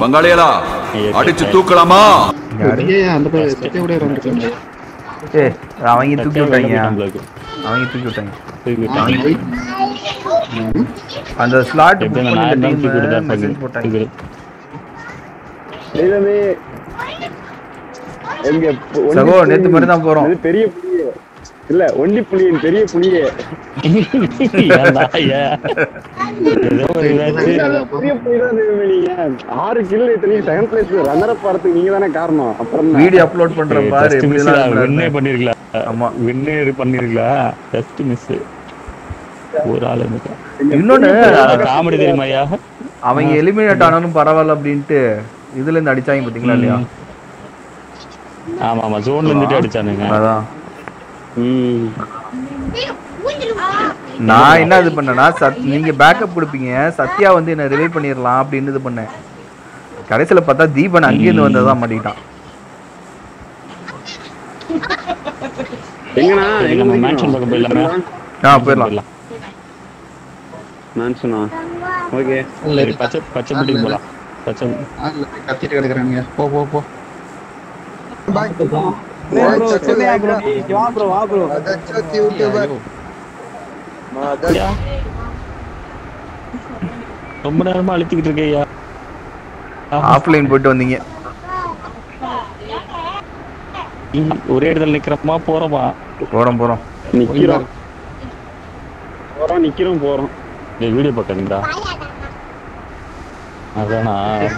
பங்காளிகளா அடிச்சு தூக்கலாமா யாரு ஏன் அந்த பையன் சத்திய கூட வந்துருக்காங்க ஏ அவங்க தூக்கி விட்டாங்க நம்மளுக்கு அவங்க தூக்கி விட்டாங்க தூக்கி விட்டாங்க. அந்த ஸ்லாட் எப்படி புக் நான் பண்ணி தான் தூக்கி விட்டு தான் மெசேஜ் போட்டாங்க தூக்கி தெய்வமே எங்க பு- ஒண்டி சகோ, புலி- நேத்து மாதிரி தான் போறோம். அது பெரிய புலியே இல்ல ஒண்டி புலியின் பெரிய புலியே ஏன்டா, ஏன்? ஏதோ ஒரு இதாச்சு. பெரிய புலி தான் தெய்வமே நீங்க ஆறு கிலோ இத்தனையும் செகண்ட் பிளேஸ் ரன்னர் போறதுக்கு நீங்க தானே காரணம் அப்புறம் என்ன? வீடியோ அப்லோட் பண்ற பாரு Just எப்படி miss எல்லாம் தான். win-ஏ இருக்கிறாங்க. பண்ணிருக்கலாம். ஆமா win-ஏ பண்ணிருக்கலாம். Just miss. ஒரு ஆள் இருந்துட்டா. இன்னொன்னு காமெடி தெரியுமா ஐயா அவங்க எலிமினேட் ஆனாலும் பரவாயில்ல அப்படின்ட்டு இதுல இருந்து அடிச்சாங்க பாத்தீங்களா இல்லையா ஆமா ஆமா ஜோன்ல இருந்துட்டு அடிச்சானுங்க அதான் ம். நான் என்ன இது பண்ணேன்னா சத் நீங்க பேக்கப் கொடுப்பீங்க சத்யா வந்து என்ன ரிவைவ் பண்ணிடலாம் அப்படின்னு இது பண்ணேன் கடைசியில பார்த்தா தீபன் அங்கேருந்து வந்ததான் மாட்டிக்கிட்டான் எங்கண்ணா எங்க நம்ம போய்க்கணும்? மேன்ஷன் பக்கம் போயிடலாமா ஆ போயிடலாம் மேன்ஷனா ஓகே சரி, பச்சை பச்சை பிடிக்கு போலாம் பச்சை ஆள்ல போய் கத்திட்டு கிடக்குறானுங்க போ போ போ ஐயா. ரொம்ப நேரமா அழுத்திக்கிட்டு இருக்கேயா ஆஃப்லைன் போயிட்டு வந்தீங்க ஒரே இடத்துல நிக்கிறோமா போறோமா போறோம் போறோம் நிக்கிறோம் போறோம் நிக்கிறோம் போறோம் இந்த வீடியோ பார்க்காதீங்களா அதானா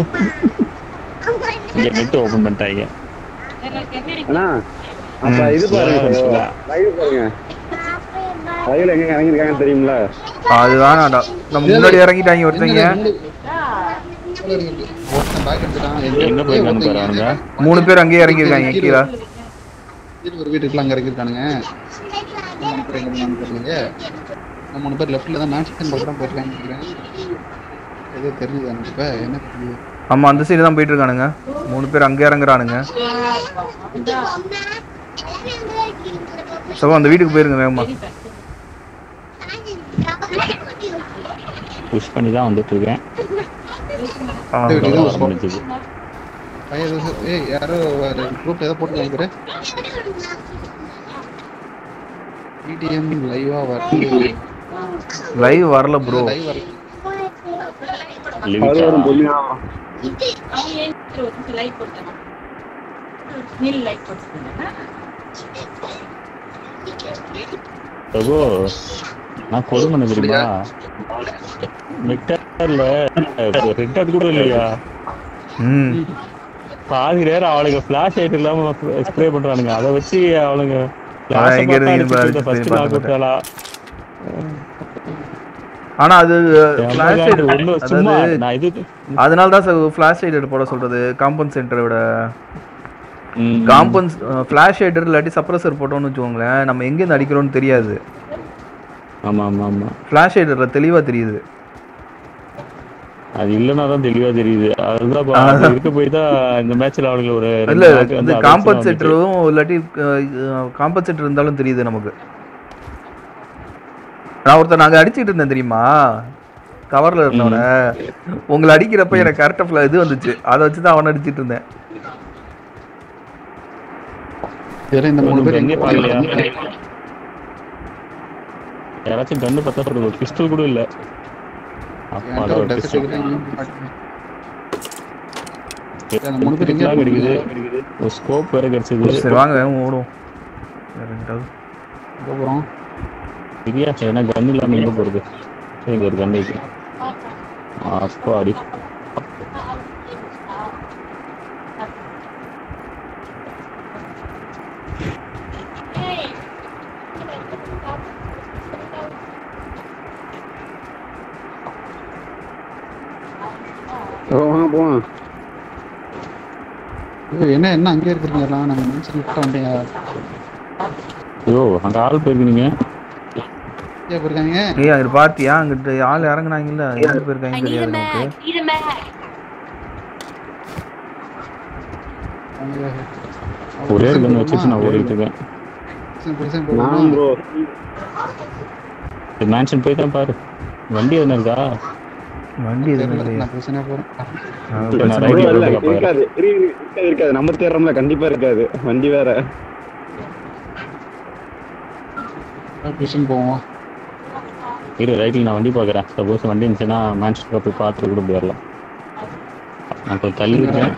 இங்க நெட் ஓபன் பண்ணிட்டாங்க அண்ணா அப்ப இது பாருங்க லைவ் பாருங்க லைவ்ல எங்க இறங்கிருக்காங்க தெரியுமில அது வேணாம்டா நம்ம முன்னாடி இறங்கிட்டாங்க ஒருத்தங்க ஒருத்தன் பேக் எடுத்துட்டான் எங்க போயிருக்கானு பாரு அவனுங்க மூணு பேர் அங்கேயே இறங்கியிருக்காங்க கீழே கீழ ஒரு வீட்டுக்குள்ள அங்க இறங்கிருக்கானுங்க மூணு பேர் எங்க இருக்காங்கன்னு தெரியலையே இந்த மூணு பேர் லெஃப்ட்ல தான் மேன்ஷன் பக்கம் தான் போயிருக்காங்க நினைக்கிறேன் ஏதோ தெரியுது எனக்கு இப்ப என்ன தெரியுது ஆமா அந்த சைடு தான் போயிட்டு இருக்கானுங்க மூணு பேர் அங்கே இறங்குறானுங்க சகோ அந்த வீட்டுக்கு போயிருங்க வேகமா புஷ் பண்ணி தான் வந்துட்டு இருக்கேன் ஆ, இது வர முடிஞ்சது பையன் ஏதோ ஏய் யாரோ குரூப்ல ஏதோ போட்டு நினைக்கிறேன் பிடிஎம் லைவா வரல லைவ் வரல ப்ரோ லைவ் வரல அது லிவிக்கா வரும் பொறுமையா பிரபு நான் கொடுமை தெரியுமா மிக்டர்ல ரெட் கூட இல்லையா ம் பாதி நேரம் அவளுங்க ஃபிளாஷ் லைட் இல்லாம ஸ்ப்ரே பண்றானுங்க அதை வச்சு அவளுங்க அதான் எங்க இருந்து பாரு, ஃபர்ஸ்ட் பார்த்து நாக் விட்டாளா ஆனா அது ஃபிளாஷ் லைட் ஒண்ணு சும்மா அதாவது நான் இது அதனால தான் சார் ஃபிளாஷ் லைட் போட சொல்றது காம்பவுண்ட் சென்டரை விட ம், காம்பவுண்ட் ஃபிளாஷ் லைட்டர் இல்லாட்டி சப்ரஸர் போட்டோம்னு வச்சுக்கோங்களேன் நம்ம எங்கேருந்து அடிக்கிறோம்னு தெரியாது ஆமா ஆமா ஆமா ஃபிளாஷ் லைட்டர்ல தெளிவா தெரியுது அது இல்லைன்னா தான் தெளிவா தெரியுது அதுதான் இப்ப அது இருக்க போய் தான் இந்த மேட்ச்ல அவளுங்க ஒரு ரெண்டு இல்ல knock வந்து இந்த அதை வச்சு தான் வந்துச்சு. காம்பன்சேட்டரும் இல்லாட்டி காம்பன்சேட்டர் இருந்தாலும் தெரியுது நமக்கு நான் ஒருத்தர் நாங்க அடிச்சிட்டு இருந்தேன் தெரியுமா கவர்ல இருந்தவன உங்களை அடிக்கிறப்ப எனக்கு கரெக்டா இது வந்துச்சு அதை வச்சு தான் அவனை அடிச்சிட்டு இருந்தேன் வேற இந்த மூணு பேர் எங்கே எங்க பாக்கலையா போயிருக்காங்க? யாராச்சும் கண்ணு பார்த்தா சொல்றது ஒரு பிஸ்டல் கூட இல்ல என்கிட்ட அப்பாடா ஒரு ஒரு டெஸ்ட் pistol. இருக்குது, இங்கேயும் மாட்டுது. அந்த மூணு பேர் எங்க இதுக்கெல்லாம் கிடைக்குது கிடைக்குது ஒரு ஸ்கோப் வேற கிடைச்சது சரி வாங்க வேகம் ஓடும் வேற எங்கிட்டாவது. எங்க போறோம் சரியா ஏன்னா கன் இல்லாம எங்க போறது சரி, இங்க ஒரு கன் இருக்கு அப்பா அடி ஓ, வாங்க போவோம் ஐயோ, என்ன என்ன அங்கே இருக்கிறீங்க எல்லாம் நம்ம மென்ஷன் விட்டு வந்தீங்க ஐயோ அங்க ஆள் போயிருக்கீங்க எங்கே போயிருக்காங்க ஏய் அங்க பாத்தியா அங்கிட்டு ஆள் இறங்குனாங்கல்ல எங்க போயிருக்காங்க I need a தெரியாது mag. நமக்கு Need a mag. அவங்க- ஒரே ஒரு கன் வச்சுட்டு நான் ஓடிட்டு இருக்கேன் புருஷன் புருஷன் நானும் போடுமா? ப்ரோ மேன்ஷன் போய் தான் பாரு வண்டி எதுனா இருக்கா வண்டி எதுவும் தெரியல இல்லையா நான் பிரச்சனையா போறேன் நாங்க நான் பிரச்சனை right இல்ல, ல இல்ல, இருக்க பாக்குறேன். இருக்காது இரு, இரு, இருக்காது இருக்காது நம்ம தேடுறோம்ல கண்டிப்பா இருக்காது வண்டி வேற மிஷின் போவோம் இரு ரைட்டில் நான் வண்டி பார்க்குறேன் சப்போஸ் வண்டி இருந்துச்சுன்னா மேன்ஸ்டர் போய் பார்த்துட்டு கூட போயிடலாம் நான் கொஞ்சம் தள்ளி இருக்கேன்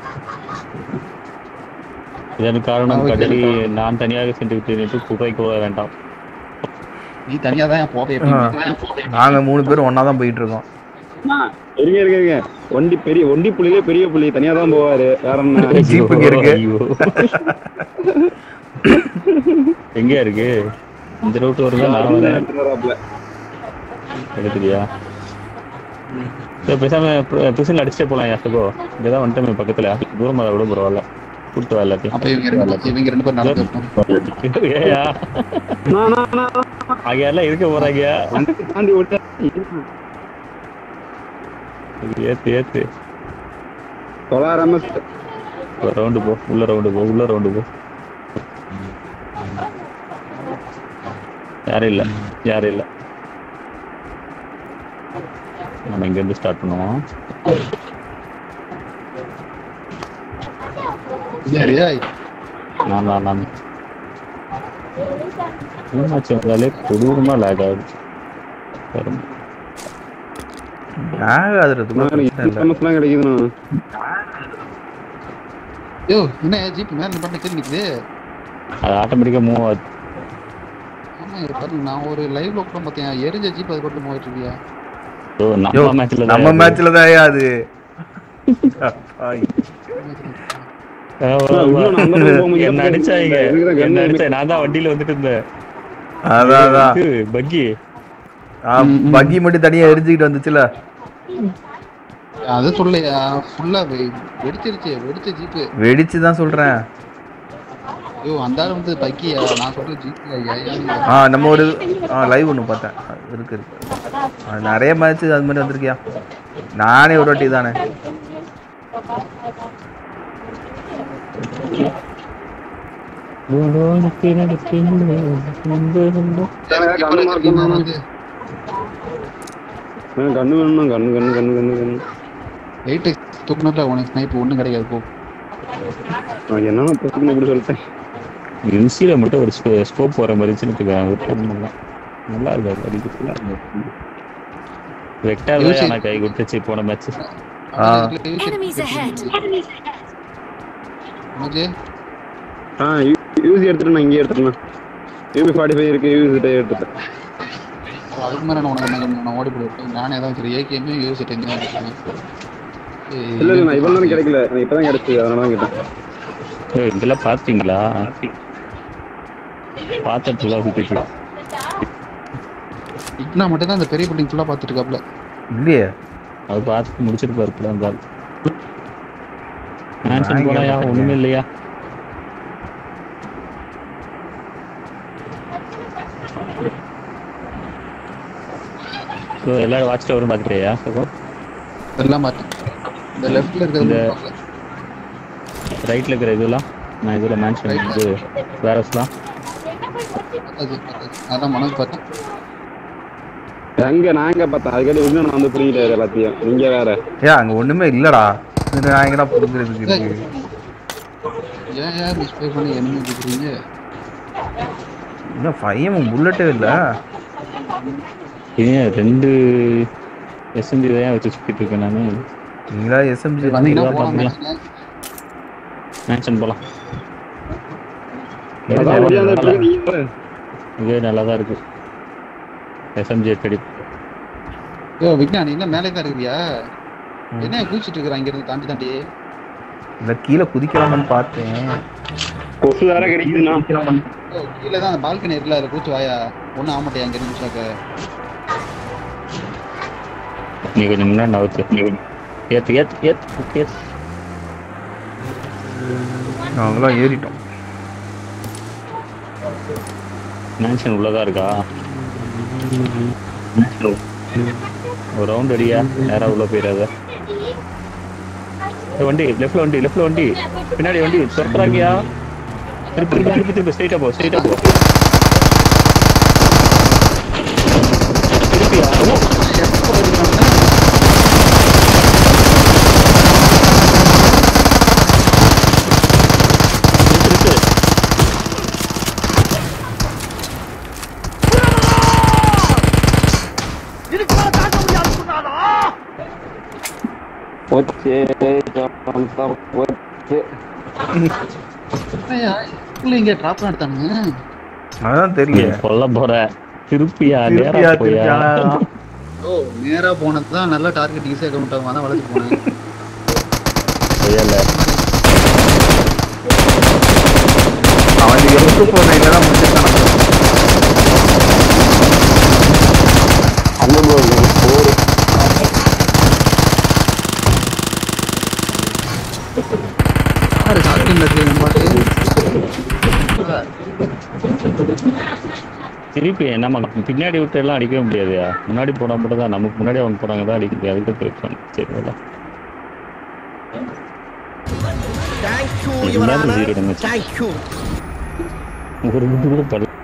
இதன் காரணம் ஆ, கடலி நான் தனியாக சென்று விட்டு குகைக்கு போக வேண்டாம் நீ தனியா தான் போவே நாங்க மூணு பேரும் ஒண்ணா தான் போயிட்டு இருக்கோம் இருங்க இருங்க இருங்க வண்டி பெரிய ஒண்டி புள்ளிலே பெரிய புள்ளி தனியா தான் போவாரு வேற என்ன ஜீப் இங்க இருக்கு. ஐயோ. எங்க இருக்கு இந்த ரூட் வருதா நான் வரேன் வராப்ல. எடுத்துக்கியா சரி பேசாம பிசில் அடிச்சுட்டே போலாம் யாசகோ இங்கதான் வந்துட்டோமே பக்கத்துல தூரமா இருந்தா கூட பரவாயில்ல கூப்பிட்டு வா எல்லாத்தையும் அப்ப இவங்க ரெண்டு இவங்க ரெண்டு பேரும் நடந்து வரணும் ஏயா நான், நான், நான், அங்க எல்லாம் இருக்க போறாங்க வண்டி தாண்டி விட்டா ஏத்து ஏத்து தொள்ளாயிரம் ரவுண்டு போ உள்ள ரவுண்டு போ உள்ள ரவுண்டு போ யாரும் இல்ல யாரும் இல்ல நம்ம இங்க இருந்து ஸ்டார்ட் பண்ணுவோம் சரியா நான் நான் நான் மேட்ச் வந்தாலே கொடூரமா லேக் ஆகுது பாருங்க. ஆகாதுறது கூட பிரச்சனை இல்லை எல்லாம் கிடைக்குதுண்ணா யோ என்ன ஜீப் மேல பண்ண கீழே நிக்குது அது ஆட்டோமேட்டிக்கா மூவ் ஆகுது ஆமா இது பாருங்க நான் ஒரு லைவ்ல கூட பார்த்தேன் எரிஞ்ச ஜீப் அது போட்டு போயிட்டு இருக்கியா யோ, யோ, நம்ம மேட்ச்ல நம்ம மேட்ச்ல தான் அது ஐய். என்ன அடிச்சாங்க என்ன அடிச்சா நான் தான் வண்டியில வந்துட்டு இருந்தேன் அதான் அதான் பக்கி பக்கி மட்டும் தனியா எரிஞ்சுக்கிட்டு வந்துச்சுல அது சொல்லையா ஃபுல்லா வெடிச்சிருச்சு வெடிச்ச ஜீப்பு வெடிச்சு தான் சொல்றேன் ஐயோ அந்த ஆள் வந்து பக்கியா நான் சொல்ற ஜீப் ஐயா ஆ நம்ம ஒரு ஆ லைவ் ஒன்று பார்த்தேன் ஆ, இருக்கு இருக்கு ஆ, நிறைய மேட்ச் அது மாதிரி வந்திருக்கியா நானே ஒரு வாட்டி தானே வந்து கண்ணு வேணும்னா கண்ணு கண்ணு கண்ணு கண்ணு கண்ணு லைட்டு தூக்குனதுல உனக்கு ஸ்னைப் ஒன்றும் கிடைக்காது போ நான் என்னன்னா பிரச்சனை இப்படி சொல்லிட்டேன் இன்சியில மட்டும் ஒரு ஸ்கோப் வர மாதிரி வச்சுன்னு நல்லா இருக்கு அடிக்கிறதுல வெக்டார் யோசி. தான் கை கொடுத்துச்சு போன மேட்ச் ஆ. Enemies ahead. உனக்கு ஆ யூசி எடுத்துட்டு நான் இங்கே எடுத்துட்டேன் யூபி ஃபார்ட்டி ஃபைவ் இருக்கு யூசி எடுத்துட்டேன் அதுக்கு மேலே நான் உனக்கு என்ன நான் ஓடி போடுவேன் நானே தான் சரி ஏகேமே யூஸ் டென் தான் எடுத்துக்கிறேன் இல்ல இல்ல நான் இவ்வளவு நேரம் கிடைக்கல நான் இப்பதான் கிடைச்சது அதனால தான் கேட்டேன் இதெல்லாம் பார்த்தீங்களா பார்த்துட்டு சுத்திட்டு இக்னா மட்டும் தான் அந்த பெரிய பில்டிங் ஃபுல்லாக பார்த்துட்டு இருக்காப்ல இல்லையே அது பார்த்து முடிச்சிட்டு பாருப்பல அந்த ஆள் நான் மேன்ஷன் இங்க போனாயா பார்த்திருக்கேன். ஒண்ணுமே இல்லையா ஸோ எல்லாரும் வாட்ச் டவரும் பார்த்துட்டியா எல்லாம் பார்த்தேன் இந்த லெஃப்ட்ல இருக்கிறது இந்த- பார்க்கல. ரைட்ல இருக்கிற இதெல்லாம் நான் இதில் மேன்ஷன் இது வேரஸ்லாம் அது பார்த்தது. அதான் மனோஜ் பார்த்தேன் எங்க நான் எங்க பார்த்தேன் அதுக்காட்டி இன்னும் நான் வந்து புரிஞ்சுட்டாரு எல்லாத்தையும் நீங்க வேற ஏ அங்க ஒண்ணுமே இல்லடா இது நான் எங்கடா புடுங்குறதுக்கு இருக்கு ஏன் ஏன் மிஸ்பே பண்ணி என்ன கேட்குறீங்க இன்னும் ஃபைவ் புல்லட்டே இல்ல ஏன் ரெண்டு எஸ்எம்ஜி தான் வச்சு சுற்றிட்டு இருக்கேன் நான் நீங்களா எஸ்எம்ஜி வந்தீங்கன்னா இதுதான் போலாம் பார்க்கலாம். மேட்ச்ல. மேன்ஷன் போகலாம் அதான் அப்படியே அந்த இடத்துல நீங்க வேற. இதே நல்லா தான் இருக்கு எஸ்எம்ஜி கடி யோ விக்னான் என்ன மேலே தான் இருக்கிறியா என்ன குதிச்சிட்டு இருக்கிற இங்க இருந்து தாண்டி தாண்டி இல்ல கீழே குதிக்கலாம்னு பார்த்தேன் கொசு வேற கிடைக்குதுண்ணா யோ, கீழே தான் அந்த பால்கனி இருக்குல்ல அதில் கூச்சு வாயா ஒன்றும் ஆக மாட்டேன் அங்கே இருந்து சாக்க நீ கொஞ்சம் முன்னாடி நகர்த்து நீ கொஞ்சம் ஏத்து ஏத்து ஏத்து ஏத்து நாங்களாம் ஏறிட்டோம் மேன்ஷன் உள்ளதா இருக்கா ஒரு ரவுண்ட் அடியா நேரா உள்ள போயிடாத ஏய், வண்டி லெஃப்ட்ல வண்டி லெஃப்ட்ல வண்டி பின்னாடி வண்டி சொத்துறாங்கயா திருப்பி திருப்பி திருப்பி திருப்பி ஸ்ட்ரைட்டா போ ஸ்ட்ரைட்டா போ திருப்பியா ஓ, போச்சு ஜான்சன் போச்சு ஐயா, இல்ல இங்க ட்ராப் எடுத்தானுங்க அதான் தெரியல சொல்ல போற திருப்பியா நேரா திருப்பியா போயா திருப்பியா ஓ நேரா போனது தான் நல்ல டார்கெட் ஈஸியாக கவுண்ட் ஆகும் அதான் வளர்த்து போனேன் போயல அவன் எட்டு ஃபோர் நைன்ல தான் முடிச்சிருக்கான் அனுபவம் போர் யாரு டார்கெட்ல இருக்கு நம்ம பாட்டு திருப்பி நம்ம பின்னாடி விட்டு எல்லாம் அடிக்கவே முடியாதுயா முன்னாடி போனா மட்டும் தான் நமக்கு முன்னாடி அவங்க போறாங்க தான் அடிக்க முடியாது அதுக்கு பிரச்சனை சரி வரல. தேங்க்யூ எல்லாரும் யுவரான zero damage. தேங்க்யூ ஒரு இது கூட படல